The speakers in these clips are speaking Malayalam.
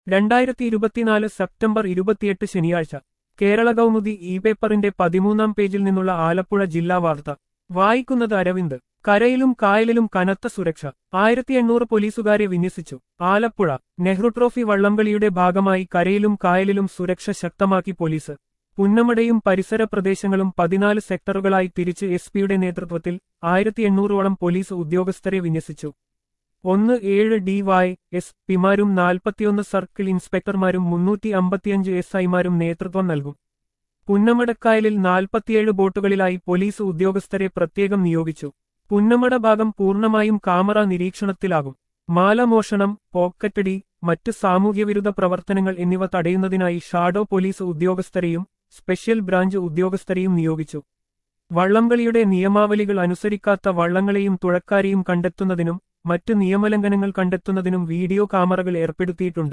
രണ്ടായിരത്തി ഇരുപത്തിനാല് സെപ്റ്റംബർ ഇരുപത്തിയെട്ട് ശനിയാഴ്ച കേരള കൗമുദി ഇ പേപ്പറിന്റെ പതിമൂന്നാം പേജിൽ നിന്നുള്ള ആലപ്പുഴ ജില്ലാ വാർത്ത വായിക്കുന്നത് അരവിന്ദ് കരയിലും കായലിലും കനത്ത സുരക്ഷ ആയിരത്തി എണ്ണൂറ് പോലീസുകാരെ വിന്യസിച്ചു ആലപ്പുഴ നെഹ്റു ട്രോഫി വള്ളംകളിയുടെ ഭാഗമായി കരയിലും കായലിലും സുരക്ഷ ശക്തമാക്കി പോലീസ് പുന്നമടയും പരിസര പ്രദേശങ്ങളും പതിനാല് സെക്ടറുകളായി തിരിച്ച് എസ് പിയുടെ നേതൃത്വത്തിൽ ആയിരത്തി എണ്ണൂറോളം പോലീസ് ഉദ്യോഗസ്ഥരെ വിന്യസിച്ചു ഒന്ന് ഏഴ് ഡി വൈ എസ് പിമാരും നാൽപ്പത്തിയൊന്ന് സർക്കിൾ ഇൻസ്പെക്ടർമാരും മുന്നൂറ്റി അമ്പത്തിയഞ്ച് എസ് ഐമാരും നേതൃത്വം നൽകും പുന്നമടക്കായലിൽ നാൽപ്പത്തിയേഴ് ബോട്ടുകളിലായി പോലീസ് ഉദ്യോഗസ്ഥരെ പ്രത്യേകം നിയോഗിച്ചു പുന്നമട ഭാഗം പൂർണ്ണമായും കാമറ നിരീക്ഷണത്തിലാകും മാലമോഷണം പോക്കറ്റടി മറ്റ് സാമൂഹ്യവിരുദ്ധ പ്രവർത്തനങ്ങൾ എന്നിവ തടയുന്നതിനായി ഷാഡോ പോലീസ് ഉദ്യോഗസ്ഥരെയും സ്പെഷ്യൽ ബ്രാഞ്ച് ഉദ്യോഗസ്ഥരെയും നിയോഗിച്ചു വള്ളംകളിയുടെ നിയമാവലികൾ അനുസരിക്കാത്ത വള്ളങ്ങളെയും തുഴക്കാരെയും കണ്ടെത്തുന്നതിനും മറ്റ് നിയമലംഘനങ്ങൾ കണ്ടെത്തുന്നതിനും വീഡിയോ ക്യാമറകൾ ഏർപ്പെടുത്തിയിട്ടുണ്ട്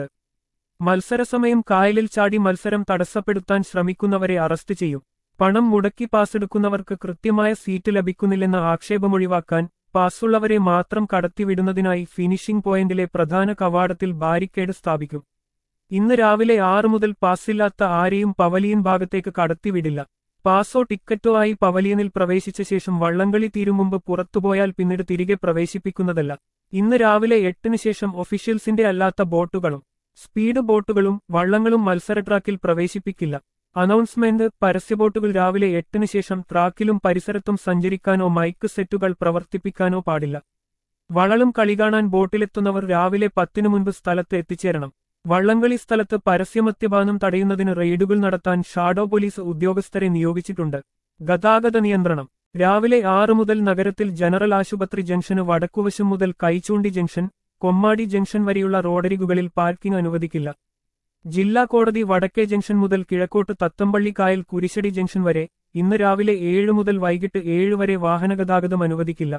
മത്സരസമയം കായലിൽ ചാടി മത്സരം തടസ്സപ്പെടുത്താൻ ശ്രമിക്കുന്നവരെ അറസ്റ്റ് ചെയ്യും പണം മുടക്കി പാസ്സെടുക്കുന്നവർക്ക് കൃത്യമായ സീറ്റ് ലഭിക്കുന്നില്ലെന്ന ആക്ഷേപമൊഴിവാക്കാൻ പാസ്സുള്ളവരെ മാത്രം കടത്തിവിടുന്നതിനായി ഫിനിഷിംഗ് പോയിന്റിലെ പ്രധാന കവാടത്തിൽ ബാരിക്കേഡ് സ്ഥാപിക്കും ഇന്ന് രാവിലെ ആറു മുതൽ പാസ്സില്ലാത്ത ആരെയും പവലിയൻ ഭാഗത്തേക്ക് കടത്തിവിടില്ല പാസോ ടിക്കറ്റോ ആയി പവലിയനിൽ പ്രവേശിച്ച ശേഷം വള്ളംകളി തീരും മുമ്പ് പുറത്തുപോയാൽ പിന്നീട് തിരികെ പ്രവേശിപ്പിക്കുന്നതല്ല ഇന്ന് രാവിലെ എട്ടിന് ശേഷം ഒഫീഷ്യൽസിന്റെ അല്ലാത്ത ബോട്ടുകളും സ്പീഡ് ബോട്ടുകളും വള്ളങ്ങളും മത്സര ട്രാക്കിൽ പ്രവേശിപ്പിക്കില്ല അനൗൺസ്മെന്റ് പരസ്യബോട്ടുകൾ രാവിലെ എട്ടിന് ശേഷം ട്രാക്കിലും പരിസരത്തും സഞ്ചരിക്കാനോ മൈക്ക് സെറ്റുകൾ പ്രവർത്തിപ്പിക്കാനോ പാടില്ല വളളും കളി കാണാൻ ബോട്ടിലെത്തുന്നവർ രാവിലെ പത്തിനു മുൻപ് സ്ഥലത്ത് എത്തിച്ചേരണം വള്ളംകളി സ്ഥലത്ത് പരസ്യമദ്യപാനം തടയുന്നതിന് റെയ്ഡുകൾ നടത്താൻ ഷാഡോ പോലീസ് ഉദ്യോഗസ്ഥരെ നിയോഗിച്ചിട്ടുണ്ട് ഗതാഗത നിയന്ത്രണം രാവിലെ ആറു മുതൽ നഗരത്തിൽ ജനറൽ ആശുപത്രി ജംഗ്ഷന് വടക്കുവശം മുതൽ കൈച്ചൂണ്ടി ജംഗ്ഷൻ കൊമ്മാടി ജംഗ്ഷൻ വരെയുള്ള റോഡരികുകളിൽ പാർക്കിംഗ് അനുവദിക്കില്ല ജില്ലാ കോടതി വടക്കേ ജംഗ്ഷൻ മുതൽ കിഴക്കോട്ട് തത്തമ്പള്ളി കായൽ കുരിശടി ജംഗ്ഷൻ വരെ ഇന്ന് രാവിലെ ഏഴ് മുതൽ വൈകിട്ട് ഏഴ് വരെ വാഹനഗതാഗതം അനുവദിക്കില്ല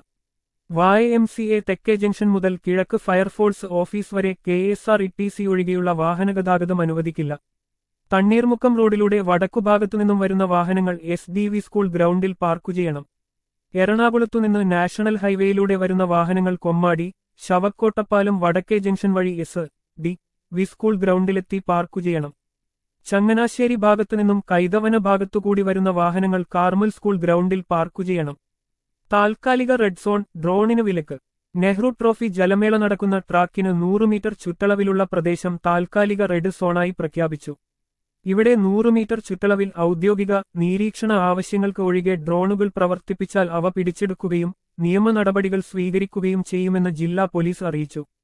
വായ എം സി എ തെക്കേ ജംഗ്ഷൻ മുതൽ കിഴക്ക് ഫയർഫോഴ്സ് ഓഫീസ് വരെ K S R T C സി ഒഴികെയുള്ള വാഹനഗതാഗതം അനുവദിക്കില്ല തണ്ണീർമുക്കം റോഡിലൂടെ വടക്കുഭാഗത്തുനിന്നും വരുന്ന വാഹനങ്ങൾ S D V school ground park ചെയ്യണം എറണാകുളത്തുനിന്ന് നാഷണൽ ഹൈവേയിലൂടെ വരുന്ന വാഹനങ്ങൾ കൊമ്മാടി ശവക്കോട്ടപ്പാലം വടക്കേ ജംഗ്ഷൻ വഴി എസ് ഡി വി സ്കൂൾ ഗ്രൗണ്ടിലെത്തി പാർക്കു ചെയ്യണം ചങ്ങനാശ്ശേരി ഭാഗത്തുനിന്നും കൈതവന ഭാഗത്തുകൂടി വരുന്ന വാഹനങ്ങൾ കാർമൽ സ്കൂൾ ഗ്രൗണ്ടിൽ പാർക്കു ചെയ്യണം താൽക്കാലിക റെഡ് സോൺ ഡ്രോണിന് വിലക്ക് നെഹ്റു ട്രോഫി ജലമേള നടക്കുന്ന ട്രാക്കിന് നൂറ് മീറ്റർ ചുറ്റളവിലുള്ള പ്രദേശം താൽക്കാലിക റെഡ് സോണായി പ്രഖ്യാപിച്ചു ഇവിടെ നൂറ് മീറ്റർ ചുറ്റളവിൽ ഔദ്യോഗിക നിരീക്ഷണ ആവശ്യങ്ങൾക്ക് ഒഴികെ ഡ്രോണുകൾ പ്രവർത്തിപ്പിച്ചാൽ അവ പിടിച്ചെടുക്കുകയും നിയമ നടപടികൾ സ്വീകരിക്കുകയും ചെയ്യുമെന്ന് ജില്ലാ പോലീസ് അറിയിച്ചു